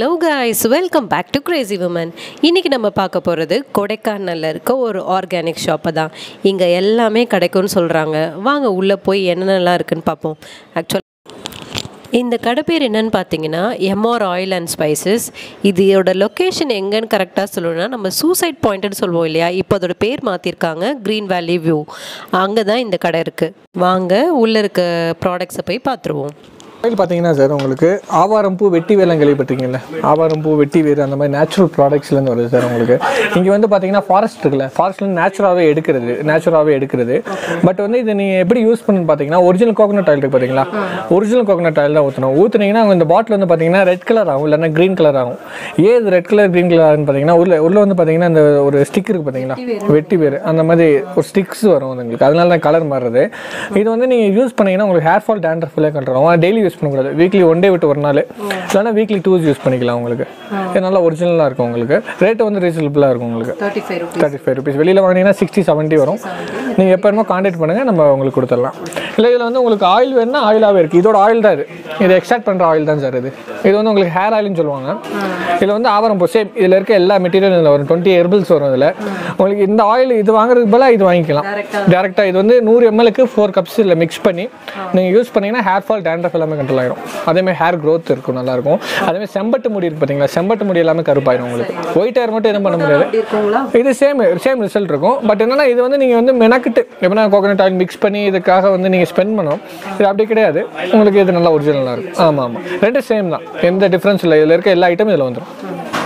hello guys welcome back to Crazy Woman இன்றைக்கி நம்ம பார்க்க போகிறது கொடைக்கானலில் இருக்க ஒரு ஆர்கானிக் ஷாப்பை தான் இங்கே எல்லாமே கிடைக்கும்னு சொல்கிறாங்க வாங்க உள்ளே போய் என்னென்னலாம் இருக்குன்னு பார்ப்போம் ஆக்சுவல் இந்த கடை பேர் என்னன்னு பார்த்தீங்கன்னா எம்ஆர் ஆயில் அண்ட் ஸ்பைசஸ் இதோட லொக்கேஷன் எங்கன்னு கரெக்டாக சொல்லணும்னா நம்ம சூசைட் பாயிண்ட்னு சொல்லுவோம் இல்லையா இப்போ அதோட பேர் மாற்றிருக்காங்க க்ரீன் வேலி வியூ அங்கே தான் இந்த கடை இருக்குது வாங்க உள்ளே இருக்க ப்ராடக்ட்ஸை போய் பார்த்துருவோம் ஆயில் பார்த்தீங்கன்னா சார் உங்களுக்கு ஆவாரம்பூ வெட்டி வேலம் கேள்விப்பட்டிருக்கீங்கல்ல ஆவாரம்பூ வெட்டி வேர் அந்த மாதிரி நேச்சுரல் ப்ராடக்ட்ஸ்லேருந்து வருது சார் உங்களுக்கு இங்கே வந்து பார்த்தீங்கன்னா ஃபாரஸ்ட் இருக்குல்ல ஃபாரஸ்ட்லேருந்து நேச்சுரலாகவே எடுக்கிறது நேச்சுரலாகவே எடுக்கிறது பட் வந்து இது நீங்கள் எப்படி யூஸ் பண்ணுன்னு பார்த்தீங்கன்னா ஒரிஜினல் கோகனட் ஆயில் இருக்கு பார்த்தீங்களா ஒரிஜினல் கோகனட் ஆயில் தான் ஊற்றணும் ஊற்றுனீங்கன்னா இந்த பாட்டில் வந்து பார்த்தீங்கன்னா ரெட் கலர் ஆகும் இல்லைன்னா க்ரீன் கலர் ஆகும் ஏன் இது ரெட் கலர் க்ரீன் கலர் ஆகுன்னு பார்த்தீங்கன்னா உள்ள உள்ள வந்து பார்த்தீங்கன்னா இந்த ஒரு ஸ்டிக் இருக்கு பார்த்தீங்களா வெட்டி வேர் அந்த மாதிரி ஒரு ஸ்டிக்ஸ் வரும் அது உங்களுக்கு அதனால தான் கலர் மாறுறது இது வந்து நீங்கள் யூஸ் பண்ணீங்கன்னா உங்களுக்கு ஹேர் ஃபால் டேண்ட்ரஃப் ஃபுல்லாக கண்ட்ரோல் டெய்லி யூஸ் பண்ணக்கூடாது வீக்லி ஒன் டே விட்டு ஒரு நாள் இல்லைன்னா வீக்லி டூஸ் யூஸ் பண்ணிக்கலாம் உங்களுக்கு இது நல்லா ஒரிஜினலாக இருக்கும் உங்களுக்கு ரேட்டு வந்து ரீசனபிளாக இருக்கும் உங்களுக்கு thirty five thirty five rupees வெளியில் வாங்கினீங்கன்னா சிக்ஸ்டி செவன்ட்டி வரும் நீங்கள் எப்போ வேணுமோ காண்டாக்ட் பண்ணுங்கள் நம்ம உங்களுக்கு கொடுத்துடலாம் இல்லை இதில் வந்து உங்களுக்கு ஆயில் வேணும்னா ஆயிலாகவே இருக்குது இதோட ஆயில் தான் இது இது எக்ஸ்ட்ராக்ட் பண்ணுற ஆயில் தான் சார் இது இது வந்து உங்களுக்கு ஹேர் ஆயில்னு சொல்லுவாங்க இதில் வந்து ஆவரம் சேம் இதில் இருக்க எல்லா மெட்டீரியலும் இதில் வரும் டுவெண்ட்டி ஹெர்பிள்ஸ் வரும் இதில் உங்களுக்கு இந்த ஆயில் இது வாங்குறதுக்கு பதிலாக இது வாங்கிக்கலாம் டேரெக்டாக இது வந்து நூறு எம்எல்க்கு ஃபோர் கப்ஸ் இதில் மிக்ஸ் பண்ணி நீங்கள் யூஸ் பண்ணீங்கன்னா ஹேர் ஃபால் டேண்ட்ரஃப் எல்லாமே கண்ட்ரோல் ஆயிரும் அதேமாதிரி ஹேர் growth இருக்கும் நல்லாயிருக்கும் அதேமாதிரி செம்பட்டு முடி இருக்கு பார்த்தீங்களா செம்பட்டு முடி எல்லாமே கருப்பாயிரும் உங்களுக்கு ஒயிட் ஹேர் மட்டும் எதுவும் பண்ண முடியாது இருக்குங்களா இது சேம் சேம் ரிசல்ட் இருக்கும் பட் என்னன்னா இது வந்து நீங்கள் வந்து மெனக்கிட்டு எப்படின்னா கோகனட் ஆயில் மிக்ஸ் பண்ணி இதுக்காக வந்து நீங்கள் ஸ்பெண்ட் பண்ணணும் இது அப்படி கிடையாது உங்களுக்கு இது நல்லா ஒரிஜினலாக இருக்கும் ஆமாம் ஆமாம் ரெண்டு சேம் தான் எந்த டிஃப்ரென்ஸ் இல்லை இதில் இருக்க எல்லா ஐட்டமும் இதில் வந்துடும்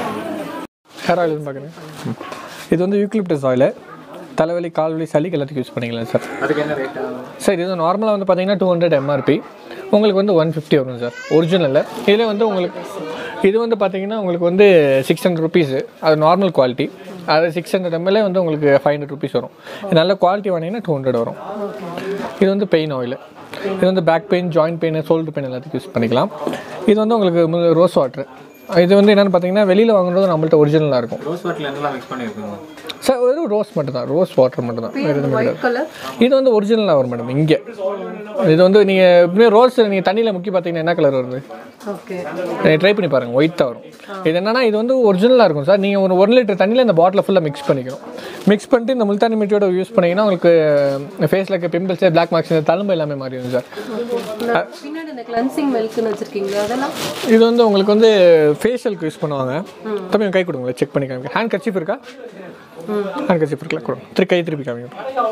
ஹேர் ஆயில் பார்க்குறேன் இது வந்து யூக்லிப்டஸ் ஆயில் தலைவலி கால்வலி சளிக்கு எல்லாத்துக்கும் யூஸ் பண்ணிக்கலாம் சார் அதுக்கு என்ன ரேட் சார் இது நார்மலாக வந்து பார்த்தீங்கன்னா டூ ஹண்ட்ரட் எம்ஆர்பி உங்களுக்கு வந்து ஒன் ஃபிஃப்டி வரும் சார் ஒரிஜினலில் இதில் வந்து உங்களுக்கு இது வந்து பார்த்தீங்கன்னா உங்களுக்கு வந்து சிக்ஸ் ஹண்ட்ரட் ருபீஸு அது நார்மல் குவாலிட்டி அது சிக்ஸ் ஹண்ட்ரட் எம்எல்ஏ வந்து உங்களுக்கு ஃபைவ் ஹண்ட்ரட் ருபீஸ் வரும் இது நல்ல குவாலிட்டி வாங்கினீங்கன்னா டூ ஹண்ட்ரட் வரும் இது வந்து பெயின் ஆயில் இது வந்து back pain joint pain shoulder pain எல்லாத்துக்கும் யூஸ் பண்ணிக்கலாம் இது வந்து உங்களுக்கு ரோஸ் வாட்டர் இது வந்து என்னென்னு பார்த்தீங்கன்னா வெளியில் வாங்குறது நம்மள்ட்ட ஒரிஜினலாக இருக்கும் ரோஸ் வாட்டர்ல என்னலாம் மிக்ஸ் பண்ணியிருக்கீங்க சார் வெறும் ரோஸ் மட்டும் தான் ரோஸ் வாட்டர் மட்டும் தான் வேறு எதுவுமே கிடையாது கலர் இது வந்து ஒரிஜினலாக வரும் மேடம் இங்கே இது வந்து நீங்கள் எப்படியும் ரோஸ் நீங்கள் தண்ணியில் முக்கி பார்த்தீங்கன்னா என்ன கலர் வருது ஓகே நீங்கள் ட்ரை பண்ணி பாருங்கள் ஒயிட் தான் வரும் இது என்னன்னா இது வந்து ஒரிஜினலாக இருக்கும் சார் நீங்கள் ஒரு ஒன் லிட்டர் தண்ணியில் இந்த பாட்டில் ஃபுல்லாக மிக்ஸ் பண்ணிக்கணும் மிக்ஸ் பண்ணிட்டு இந்த முல்தானி மிட்டியோட யூஸ் பண்ணிங்கன்னா உங்களுக்கு ஃபேஸில் இருக்க பிம்பிள்ஸ் பிளாக் மார்க்ஸ் இந்த தழும்பு எல்லாமே மாறிடும் சார் பின்னாடி இந்த கிளன்சிங் மில்க்னு வச்சிருக்கீங்களா அதெல்லாம் இது வந்து உங்களுக்கு வந்து ஃபேஷியலுக்கு யூஸ் பண்ணுவாங்க தம்பி கை கொடுங்களேன் செக் பண்ணி காமிக்க ஹேண்ட் கர்ச்சீஃப் இருக்கா ஹேண்ட் கர்ச்சீஃப் இருக்குல்ல கொடுங்க திரு கை திருப்பி காமிங்க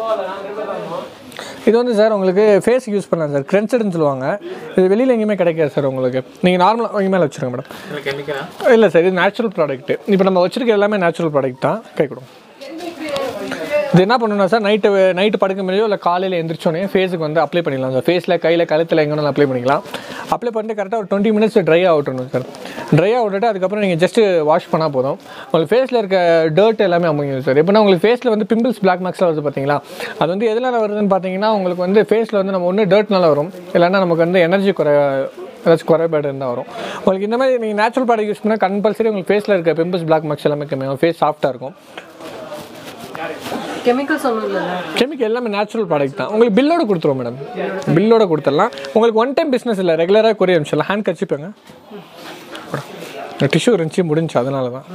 இது வந்து சார் உங்களுக்கு ஃபேஸுக்கு யூஸ் பண்ணலாம் சார் கிரென்சடுன்னு சொல்லுவாங்க இது வெளியில் எங்கேயுமே கிடைக்காது சார் உங்களுக்கு நீங்கள் நார்மலாக இங்கே மேலே வச்சுருங்க மேடம் இல்லை கெமிக்கலா இல்லை சார் இது நேச்சுரல் ப்ராடக்ட் இப்போ நம்ம வச்சிருக்க எல்லாமே நேச்சுரல் ப்ராடக்ட் தான் கை கொடுங்க இது என்ன பண்ணணும்னா சார் நைட்டு நைட்டு படுக்க முடியோ இல்லை காலையில் எந்திரிச்சோடனே ஃபேஸுக்கு வந்து அப்ளை பண்ணிடலாம் சார் ஃபேஸில் கையில் கழுத்தில் எங்கே அப்ளை பண்ணிக்கலாம் அப்ளை பண்ணிட்டு கரெக்டாக ஒரு டுவெண்ட்டி மினிட்ஸ் ட்ரை ஆகட்டணும் சார் ட்ரை ஆகிட்டு அதுக்கப்புறம் நீங்கள் ஜஸ்ட்டு வாஷ் பண்ணால் போதும் உங்களுக்கு ஃபேஸில் இருக்க டர்ட் எல்லாமே அமையும் சார் எப்படின்னா உங்களுக்கு ஃபேஸில் வந்து பிம்பிள்ஸ் பிளாக் மார்க்ஸ்லாம் வருது பார்த்தீங்களா அது வந்து எதனால் வருதுன்னு பார்த்தீங்கன்னா உங்களுக்கு வந்து ஃபேஸில் வந்து நம்ம ஒன்று டர்ட்னால வரும் இல்லைன்னா நமக்கு வந்து எனர்ஜி குறை ஏதாச்சும் குறைபாடு இருந்தால் வரும் உங்களுக்கு இந்த மாதிரி நீங்கள் நேச்சுரல் ப்ராடக்ட் யூஸ் பண்ணால் கம்பல்சரி உங்களுக்கு ஃபேஸில் இருக்க பிம்பிள்ஸ் பிளாக் மார்க்ஸ் எல்லாமே கம்மியாகும் ஃபேஸ் சாஃப்ட்டாக இருக்கும் கெமிக்கல்ஸ் ஒன்றும் இல்லைல்ல கெமிக்கல் எல்லாமே நேச்சுரல் ப்ராடக்ட் தான் உங்களுக்கு பில்லோட கொடுத்துருவோம் மேடம் பில்லோட கொடுத்துடலாம் உங்களுக்கு ஒன் டைம் பிஸ்னஸ் இல்லை ரெகுலராக கொரிய அனுப்பிச்சிடலாம் ஹேண்ட் கச்சிப்பேங்க டிஷ்யூ இருந்துச்சு முடிஞ்சு அதனால தான்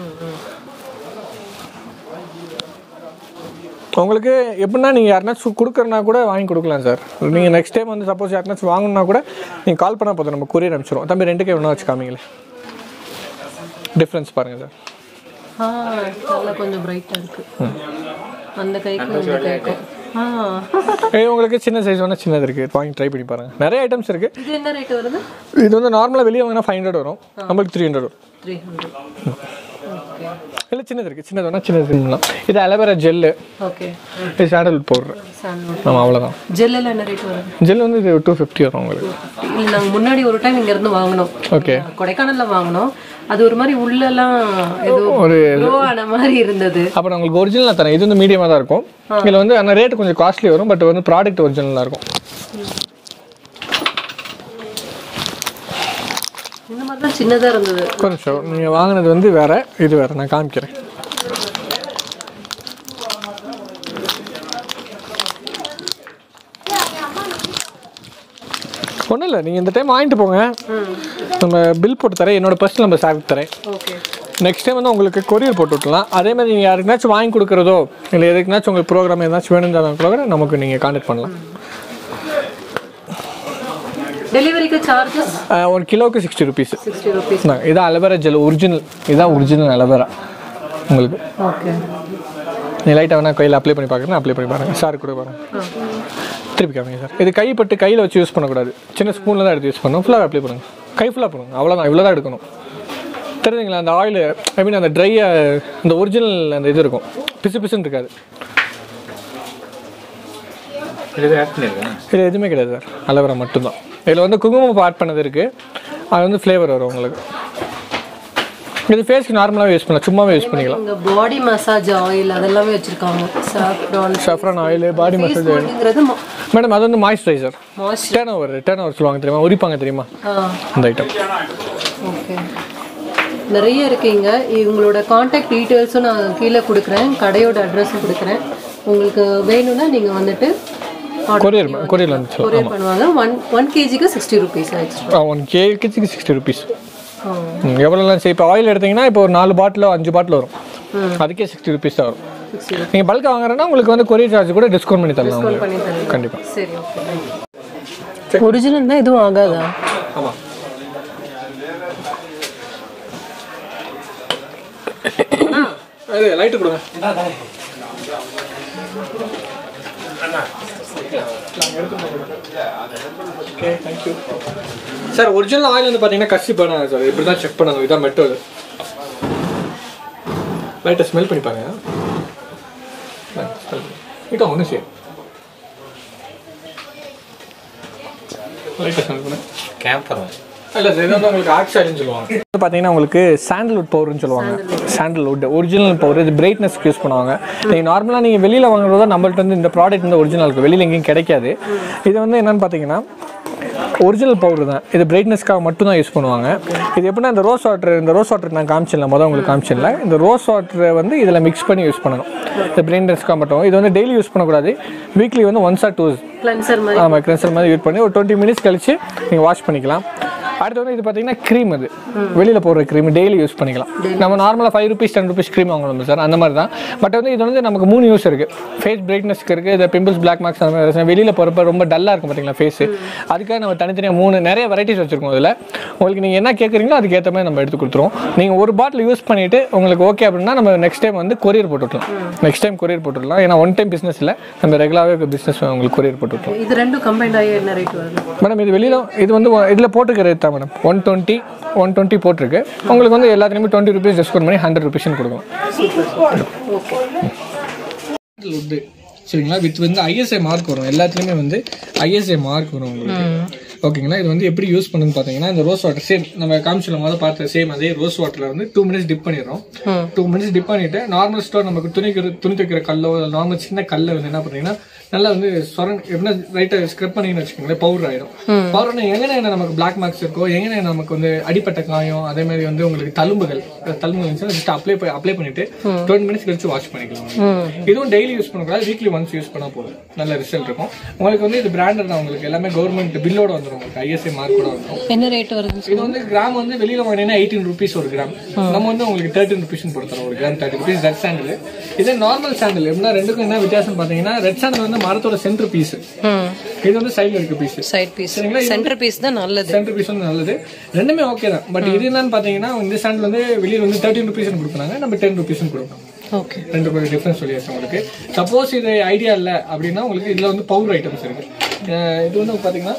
உங்களுக்கு எப்படின்னா நீங்கள் யாருனாச்சும் கொடுக்குறனா கூட வாங்கி கொடுக்கலாம் சார் நீங்கள் நெக்ஸ்ட் டைம் வந்து சப்போஸ் யாருனாச்சும் வாங்கணும்னா கூட நீங்கள் கால் பண்ணால் போதும் நம்ம கொரியர் அனுப்பிச்சிடுவோம் தம்பி ரெண்டு கை ஒன்றா வச்சு காமிங்களே டிஃப்ரென்ஸ் பாருங்கள் சார் ஆ நல்லா கொஞ்சம் பிரைட்டாக இருக்கு அந்த கைக்கும் இந்த கைக்கும் ஆ ஏய், உங்களுக்கு சின்ன சைஸ் வேணால் சின்னது இருக்குது வாங்கி ட்ரை பண்ணி பாருங்கள் நிறைய ஐட்டம்ஸ் இருக்குது இது என்ன ரேட் வருது இது வந்து நார்மலாக வெளியே வாங்கினா ஃபைவ் ஹண்ட்ரட் வரும் நம்மளுக்கு த்ரீ ஹண்ட்ரட் வரும் த்ரீ ஹண்ட்ரட் ஓகே இல்லை சின்னது இருக்குது சின்னது வேணால் சின்னது பண்ணலாம் இது அலோவேரா ஜெல்லு ஓகே இது சாண்டல் பவுடர் சாண்ட்வுட் ஆமாம் அவ்வளோதான் ஜெல்லில் என்ன ரேட் வருது ஜெல் வந்து இது டூ ஃபிஃப்டி வரும் உங்களுக்கு இல்லை நாங்கள் முன்னாடி ஒரு டைம் இங்கேருந்து வாங்கினோம் ஓகே கொடைக்கானலில் வாங்கினோம் அது ஒரு மாதிரி உள்ளெல்லாம் ஏதோ ஒரு க்ளோ ஆன மாதிரி இருந்தது அப்புறம் உங்களுக்கு ஒரிஜினலாக தரேன் இது வந்து மீடியமாக தான் இருக்கும் இதில் வந்து ஆனால் ரேட் கொஞ்சம் காஸ்ட்லி வரும் பட் வந்து ப்ராடக்ட் ஒரிஜினலாக இருக்கும் இந்த மாதிரி தான் சின்னதாக இருந்தது ஒரு நிமிஷம் நீங்கள் வாங்கினது வந்து வேறு இது வேறு நான் காமிக்கிறேன் ஒன்றும் இல்லை நீங்கள் இந்த டைம் வாங்கிட்டு போங்க நம்ம பில் போட்டு தரேன் என்னோட பர்சனல் நம்பர் சார் தரேன் ஓகே நெக்ஸ்ட் டைம் வந்து உங்களுக்கு கொரியர் போட்டு விட்டலாம் அதே மாதிரி நீங்கள் யாருக்குனாச்சும் வாங்கி கொடுக்குறதோ இல்லை எதுக்குனாச்சும் உங்களுக்கு ப்ரோக்ராம் எதாச்சும் வேணும்னு கூட நமக்கு நீங்கள் கான்டாக்ட் பண்ணலாம் டெலிவரிக்கு சார்ஜஸ் அஹ் ஒரு கிலோவுக்கு சிக்ஸ்டி ருபீஸ் சிக்ஸ்டி ருபீஸ் இதான் அலவேரா ஜெல் ஒரிஜினல் இதான் ஒரிஜினல் அலவேரா உங்களுக்கு ஓகே நீ லைட்டாக வேணால் கையில் அப்ளை பண்ணி பார்க்குறேன் அப்ளை பண்ணி பாருங்கள் சார் கூட பாருங்க திருப்பி காமிங்க சார் இது கைப்பட்டு கையில் வச்சு யூஸ் பண்ணக்கூடாது சின்ன ஸ்பூனில் தான் எடுத்து யூஸ் பண்ணணும் ஃபுல்லாக அப்ளை பண்ணுங்க கை ஃபுல்லாக பண்ணுங்க அவ்வளோதான் இவ்வளோ தான் எடுக்கணும் தெரியுதுங்களா அந்த ஆயில் ஐ மீன் அந்த ட்ரை அந்த ஒரிஜினல் அந்த இது இருக்கும் பிசு பிசுன்னு இருக்காது இது ஆட் பண்ணியிருக்கேன் இதில் எதுவுமே கிடையாது சார் அலோவேரா மட்டும்தான் இதில் வந்து குங்குமம் ஆட் பண்ணது இருக்குது அது வந்து ஃப்ளேவர் வரும் உங்களுக்கு இது ஃபேஸ்க்கு நார்மலாகவே யூஸ் பண்ணலாம் சும்மாவே யூஸ் பண்ணிக்கலாம் இங்க பாடி மசாஜ் ஆயில் அதெல்லாமே வச்சிருக்காங்க saffron saffron oil body massage oil ஃபேஸ்ங்கிறது மேடம் அது வந்து moisturiser moisture turn over turn over சொல்லுவாங்க தெரியுமா உரிப்பாங்க தெரியுமா ஆ அந்த ஐட்டம் ஓகே நிறைய இருக்கீங்க உங்களோட காண்டாக்ட் டீட்டெயில்ஸும் நான் கீழே கொடுக்குறேன் கடையோட அட்ரஸும் கொடுக்குறேன் உங்களுக்கு வேணும்னா நீங்கள் வந்துட்டு கொரியர் கொரியரில் வந்து சொல்லலாம் கொரியர் பண்ணுவாங்க ஒன் ஒன் கேஜிக்கு சிக்ஸ்டி ருபீஸ் எக்ஸ்ட்ரா ஒன் கேஜிக்கு சிக்ஸ்டி ருபீஸ் எவ்வளோலாம் சரி இப்போ ஆயில் எடுத்தீங்கன்னா இப்போ ஒரு நாலு பாட்டில் அஞ்சு பாட்டில் வரும் அதுக்கே சிக்ஸ்டி ருபீஸ் தான் வரும் நீங்கள் பல்காக வாங்குறேன்னா உங்களுக்கு வந்து கொரியர் சார்ஜ் கூட டிஸ்கவுண்ட் பண்ணி தரலாம் உங்களுக்கு பண்ணி தரேன் கண்டிப்பாக சரி ஓகே ஒரிஜினல் தான் எதுவும் ஆகாதா ஆமாம் அது லைட்டு கொடுங்க okay thank you sir original oil வந்து பார்த்தீங்கன்னா கசி பண்ணாங்க சார் இப்படி தான் செக் பண்ணணும் இதான் மெட்டல் லைட்டை ஸ்மெல் பண்ணி பாருங்க இதான் ஒன்று சரி லைட்டை ஸ்மெல் பண்ணு கேம்பர் இல்லை சார் இது வந்து உங்களுக்கு ஆக்சாலின்னு சொல்லுவாங்க இது பார்த்தீங்கன்னா உங்களுக்கு சாண்டல்வுட் பவுடர்னு சொல்லுவாங்க சாண்டல்வுட் ஒரிஜினல் பவுடர் இது பிரைட்னஸ்க்கு யூஸ் பண்ணுவாங்க நீங்கள் நார்மலாக நீங்கள் வெளியில் வாங்குறதோ நம்மள்ட்ட வந்து இந்த ப்ராடக்ட் வந்து ஒரிஜினல் இருக்குது வெளியில் எங்கேயும் கிடைக்காது இது வந்து என்னன்னு பார்த்தீங்கன்னா ஒரிஜினல் பவுடர் தான் இது பிரைட்னஸ்க்காக மட்டும் தான் யூஸ் பண்ணுவாங்க இது எப்படின்னா இந்த ரோஸ் வாட்டர் இந்த ரோஸ் வாட்டர் நான் காமிச்சிடல மொதல் உங்களுக்கு காமிச்சிடல இந்த ரோஸ் வாட்டரை வந்து இதில் மிக்ஸ் பண்ணி யூஸ் பண்ணணும் இந்த பிரைட்னஸ்க்காக மட்டும் இது வந்து டெய்லி யூஸ் பண்ணக்கூடாது வீக்லி வந்து ஒன்ஸ் ஆர் டூஸ் கிளன்சர் மாதிரி ஆமாம் கிரென்சர் மாதிரி யூஸ் பண்ணி ஒரு டுவெண்ட்டி மினிட்ஸ் கழிச்சு நீங்கள் வாஷ் பண்ணிக்கலாம் அடுத்து வந்து இது பார்த்தீங்கன்னா க்ரீம் அது வெளியில் போடுற க்ரீம் டெய்லி யூஸ் பண்ணிக்கலாம் நம்ம நார்மலாக five rupees ten rupees cream வாங்கணும் சார் அந்த மாதிரி தான் பட் வந்து இது வந்து நமக்கு மூணு யூஸ் இருக்குது ஃபேஸ் பிரைட்னஸ்க்கு இருக்குது இந்த பிம்பிள்ஸ் பிளாக் மார்க்ஸ் அந்த மாதிரி வெளியில் போகிறப்ப ரொம்ப டல்லாக இருக்கும் பார்த்தீங்களா ஃபேஸ் அதுக்காக நம்ம தனித்தனியாக மூணு நிறைய வெரைட்டிஸ் வச்சுருக்கோம் இதில் உங்களுக்கு நீங்கள் என்ன கேட்குறீங்களோ அதுக்கேற்ற மாதிரி நம்ம எடுத்து கொடுத்துருவோம் நீங்கள் ஒரு பாட்டில் யூஸ் பண்ணிவிட்டு உங்களுக்கு ஓகே அப்படின்னா நம்ம நெக்ஸ்ட் டைம் வந்து கொரியர் போட்டுவிடலாம் நெக்ஸ்ட் டைம் கொரியர் போட்டுவிடலாம் ஏன்னா ஒன் டைம் பிஸ்னஸ் இல்லை நம்ம ரெகுலராகவே பிஸ்னஸ் உங்களுக்கு கொரியர் போட்டுவிட்டோம் இது ரெண்டும் கம்பைண்ட் ஆகி என்ன ரேட் வருது மேடம் இது வெளியில் இது வந்து இதில் போட்டுக்கிற ரேட் தான் madam one twenty one twenty போட்டிருக்கு உங்களுக்கு வந்து எல்லாத்துலேயுமே டுவெண்ட்டி ருபீஸ் டிஸ்கவுண்ட் பண்ணி ஹண்ட்ரட் ருபீஸ்னு கொடுக்கலாம் ஓகே உட்டு சரிங்களா வித் வந்து ஐஎஸ்ஐ மார்க் வரும் எல்லாத்துலேயுமே வந்து ஐஎஸ்ஐ மார்க் வரும் உங்களுக்கு ஓகேங்களா இது வந்து எப்படி யூஸ் பண்ணுன்னு பார்த்தீங்கன்னா இந்த ரோஸ் வாட்டர் சேம் நம்ம காமிச்சில முதல்ல பார்த்த சேம் அதே ரோஸ் வாட்டரில் வந்து டூ மினிட்ஸ் டிப் பண்ணிடுறோம் டூ மினிட்ஸ் டிப் பண்ணிட்டு நார்மல் ஸ்டோர் நமக்கு துணிக்கிற துணி தைக்கிற கல்லோ நார்மல் சின்ன கல்லை வந்து என்ன பண்ணுறீங்கன்னா நல்லா வந்து சொரன் எப்படின்னா ரைட்டாக ஸ்க்ரப் பண்ணீங்கன்னு வச்சுக்கோங்களேன் பவுடர் ஆயிடும் பவுடர் எங்கே நமக்கு பிளாக் மார்க்ஸ் இருக்கோ எங்கே நமக்கு வந்து அடிப்பட்ட காயம் அதே மாதிரி வந்து உங்களுக்கு தழும்புகள் தழும்புகள் இருந்துச்சுன்னா ஜஸ்ட் அப்ளை அப்ளை பண்ணிட்டு டுவெண்ட்டி மினிட்ஸ் கழிச்சு வாஷ் பண்ணிக்கலாம் இதுவும் டெய்லி யூஸ் பண்ணக்கூடாது வீக்லி ஒன்ஸ் யூஸ் பண்ணா போதும் நல்ல ரிசல்ட் இருக்கும் உங்களுக்கு வந்து இது பிராண்டட் தான் உங்களுக்கு எல்லாமே கவர்மெண்ட் பில்லோட வந்துடும் உங்களுக்கு ஐஎஸ்ஐ மார்க் கூட வந்துடும் என்ன ரேட் வருது இது வந்து கிராம் வந்து வெளியில வாங்கினீங்கன்னா எயிட்டீன் ருபீஸ் ஒரு கிராம் நம்ம வந்து உங்களுக்கு தேர்ட்டின் ருபீஸ் கொடுத்துறோம் ஒரு gram thirty rupees red sandal இதே நார்மல் சாண்டில் எப்படின்னா ரெண்டுக்கும் என்ன வித்தியாசம் பார்த்தீங்கன்னா ரெட் சாண்டில் வந்து மரத்தோட சென்டர் பீஸ் இது வந்து சைடில் இருக்க piece side piece centre piece தான் நல்லது சென்டர் பீஸ் வந்து நல்லது ரெண்டுமே ஓகே தான் பட் இது என்னன்னு பார்த்தீங்கன்னா இந்த சாண்டில் வந்து வெளியில் வந்து தேர்ட்டின் ருபீஸ் கொடுக்குறாங்க நம்ம டென் ருபீஸ் கொடுக்குறோம் ஓகே ரெண்டு பேரும் டிஃப்ரென்ஸ் சொல்லியாச்சு உங்களுக்கு சப்போஸ் இது ஐடியா இல்லை அப்படின்னா உங்களுக்கு இதில் வந்து பவுடர் ஐட்டம்ஸ் இருக்கு அஹ் இது வந்து பார்த்தீங்கன்னா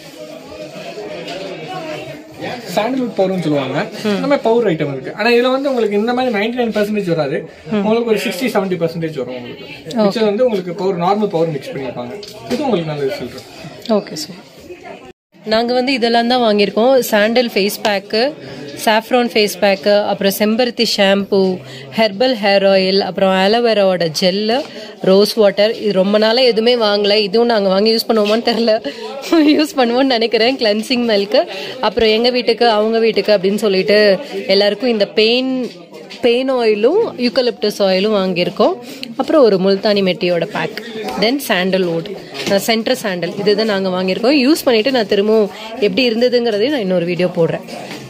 சாண்டல்வுட் பவுடர்னு சொல்லுவாங்க இந்த மாதிரி பவுடர் ஐட்டம் இருக்கு ஆனா இதுல வந்து உங்களுக்கு இந்த மாதிரி நைன்டி நைன் பர்சன்டேஜ் வராது உங்களுக்கு ஒரு சிக்ஸ்டி செவன்டி பர்சன்டேஜ் வரும் உங்களுக்கு மிச்சம் வந்து உங்களுக்கு பவுடர் நார்மல் பவுடர் மிக்ஸ் பண்ணியிருப்பாங்க இது உங்களுக்கு நல்ல ரிசல்ட் இருக்கும் ஓகே சார் நாங்கள் வந்து இதெல்லாம் தான் வாங்கியிருக்கோம் sandal face pack saffron face pack அப்புறம் செம்பருத்தி ஷாம்பு ஹெர்பல் ஹேர் ஆயில் அப்புறம் ஆலோவேராவோட ஜெல்லு ரோஸ் வாட்டர் இது ரொம்ப நாளாக எதுவுமே வாங்கலை இதுவும் நாங்கள் வாங்கி யூஸ் பண்ணுவோமான்னு தெரில யூஸ் பண்ணுவோம்னு நினைக்கிறேன் கிளென்சிங் மில்க்கு அப்புறம் எங்கள் வீட்டுக்கு அவங்க வீட்டுக்கு அப்படின்னு சொல்லிட்டு எல்லாருக்கும் இந்த பெயின் பெயின் ஆயிலும் யூக்கலிப்டஸ் ஆயிலும் வாங்கியிருக்கோம் அப்புறம் ஒரு முல்தானி மெட்டியோட pack then sandalwood centre sandal இது தான் நாங்கள் வாங்கியிருக்கோம் யூஸ் பண்ணிவிட்டு நான் திரும்பவும் எப்படி இருந்ததுங்கிறதையும் நான் இன்னொரு வீடியோ போடுறேன்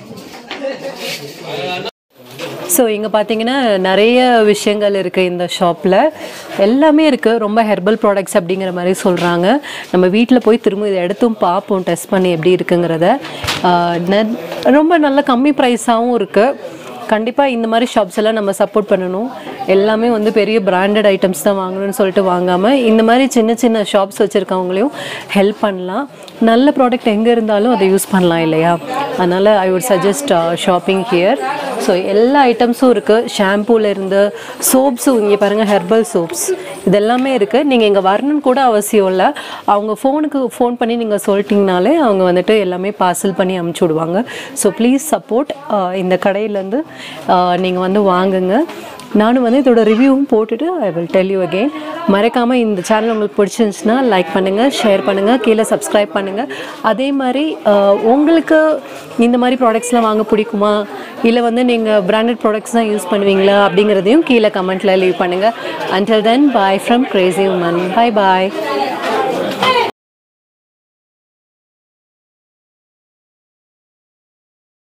ஸோ இங்கே பார்த்தீங்கன்னா நிறைய விஷயங்கள் இருக்குது இந்த ஷாப்பில் எல்லாமே இருக்குது ரொம்ப ஹெர்பல் ப்ராடக்ட்ஸ் அப்படிங்கிற மாதிரி சொல்கிறாங்க நம்ம வீட்டில் போய் திரும்ப இதை எடுத்தும் பார்ப்போம் டெஸ்ட் பண்ணி எப்படி இருக்குங்கிறத ஆஹ் ந- ரொம்ப நல்ல கம்மி ப்ரைஸாகவும் இருக்குது கண்டிப்பாக இந்த மாதிரி ஷாப்ஸ் எல்லாம் நம்ம சப்போர்ட் பண்ணணும் எல்லாமே வந்து பெரிய பிராண்டட் ஐட்டம்ஸ் தான் வாங்கணும்னு சொல்லிட்டு வாங்காமல் இந்த மாதிரி சின்ன சின்ன ஷாப்ஸ் வச்சுருக்கவங்களையும் ஹெல்ப் பண்ணலாம் நல்ல ப்ராடக்ட் எங்கே இருந்தாலும் அதை யூஸ் பண்ணலாம் இல்லையா அதனால் I would suggest shopping here so எல்லா ஐட்டம்ஸும் இருக்குது ஷாம்பூலேருந்து சோப்ஸும் இங்கே பாருங்கள் ஹெர்பல் சோப்ஸ் இதெல்லாமே இருக்குது நீங்கள் இங்கே வரணும்னு கூட அவசியம் இல்லை அவங்க ஃபோனுக்கு ஃபோன் பண்ணி நீங்கள் சொல்லிட்டீங்கனாலே அவங்க வந்துட்டு எல்லாமே பார்சல் பண்ணி அமுச்சு விடுவாங்க ஸோ ப்ளீஸ் சப்போர்ட் இந்த கடையிலேருந்து நீங்கள் வந்து வாங்குங்க நானும் வந்து இதோட ரிவ்யூவும் போட்டுட்டு I will tell you again மறக்காமல் இந்த சேனல் உங்களுக்கு பிடிச்சிருந்துச்சுன்னா லைக் பண்ணுங்கள் ஷேர் பண்ணுங்கள் கீழே சப்ஸ்கிரைப் பண்ணுங்கள் அதே மாதிரி ஆஹ், உங்களுக்கு இந்த மாதிரி ப்ராடக்ட்ஸ்லாம் வாங்க பிடிக்குமா இல்லை வந்து நீங்கள் பிராண்டட் ப்ராடக்ட்ஸ் தான் யூஸ் பண்ணுவீங்களா அப்படிங்கிறதையும் கீழே கமெண்ட்டில் லீவ் பண்ணுங்கள் until then bye from crazy woman bye bye